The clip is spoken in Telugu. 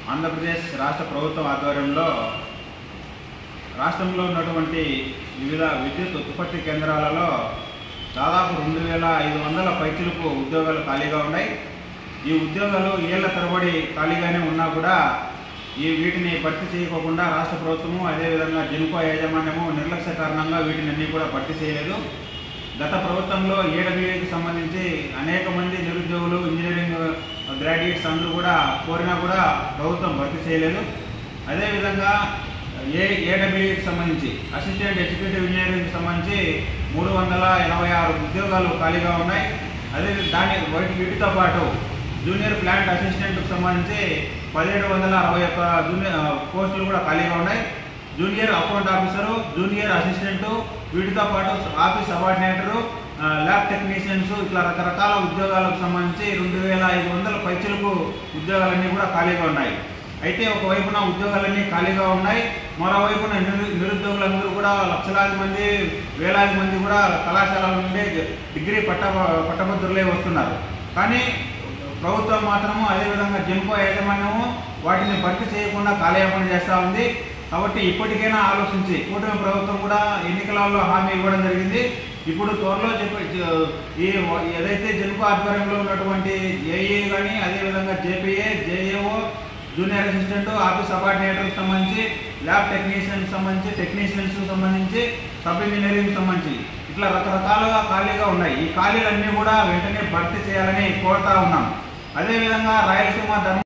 ఆంధ్రప్రదేశ్ రాష్ట్ర ప్రభుత్వం ఆధ్వర్యంలో రాష్ట్రంలో ఉన్నటువంటి వివిధ విద్యుత్ ఉత్పత్తి కేంద్రాలలో దాదాపు రెండు వేల ఐదు వందల పైచిలకు ఉద్యోగాలు ఖాళీగా ఉన్నాయి ఈ ఉద్యోగాలు ఏళ్ల తరబడి ఖాళీగానే ఉన్నా కూడా ఈ వీటిని భర్తీ చేయకోకుండా రాష్ట్ర ప్రభుత్వము అదేవిధంగా జెన్కో యాజమాన్యము నిర్లక్ష్య కారణంగా వీటిని అన్ని కూడా భర్తీ చేయలేదు గత ప్రభుత్వంలో ఏడబ్ల్యూకి సంబంధించి అనేక మంది నిరుద్యోగులు ఇంజనీరింగ్ గ్రాడ్యుయేట్స్ అందరూ కూడా కోరినా కూడా ప్రభుత్వం భర్తీ చేయలేదు అదేవిధంగా ఏ ఏడబ్ల్యూకి సంబంధించి అసిస్టెంట్ ఎగ్జిక్యూటివ్ ఇంజనీరింగ్ సంబంధించి మూడు వందల ఎనభై ఆరు ఉద్యోగాలు ఖాళీగా ఉన్నాయి అదే దాని వాటి వీటితో పాటు జూనియర్ ప్లాంట్ అసిస్టెంట్కి సంబంధించి పదిహేడు వందల అరవై ఒక్క జూనియర్ ఆ, పోస్టులు కూడా ఖాళీగా ఉన్నాయి junior account officer junior assistant వీటితో పాటు ఆఫీస్ సబార్డినేటరు ఆ, ల్యాబ్ టెక్నీషియన్స్ ఇట్లా రకరకాల ఉద్యోగాలకు సంబంధించి రెండు వేల ఐదు వందల పైచులకు ఉద్యోగాలన్నీ కూడా ఖాళీగా ఉన్నాయి అయితే ఒకవైపున ఉద్యోగాలన్నీ ఖాళీగా ఉన్నాయి మరోవైపున నిరు నిరుద్యోగులందరూ కూడా లక్షలాది మంది వేలాది మంది కూడా కళాశాలల నుండి డిగ్రీ పట్ట పట్టభద్రులే వస్తున్నారు కానీ ప్రభుత్వం మాత్రము అదేవిధంగా జెన్కో యాజమాన్యము వాటిని భర్తీ చేయకుండా కాలయాపన చేస్తూ ఉంది కాబట్టి ఇప్పటికైనా ఆలోచించి కూటమి ప్రభుత్వం కూడా ఎన్నికలలో హామీ ఇవ్వడం జరిగింది ఇప్పుడు త్వరలో చెప్పే జ- ఈ ఏదైతే జెన్కో ఆధ్వర్యంలో ఉన్నటువంటి ఏఈ కానీ అదేవిధంగా JPA JAO junior assistant office సబార్డినేటర్కి సంబంధించి ల్యాబ్ టెక్నీషియన్ సంబంధించి టెక్నీషియన్స్ సంబంధించి సబ్ ఇంజనీరింగ్ సంబంధించి ఇట్లా రకరకాలుగా ఖాళీగా ఉన్నాయి ఈ ఖాళీలన్నీ కూడా వెంటనే భర్తీ చేయాలని కోరుతా ఉన్నాం అదేవిధంగా రాయలసీమ ధర్మ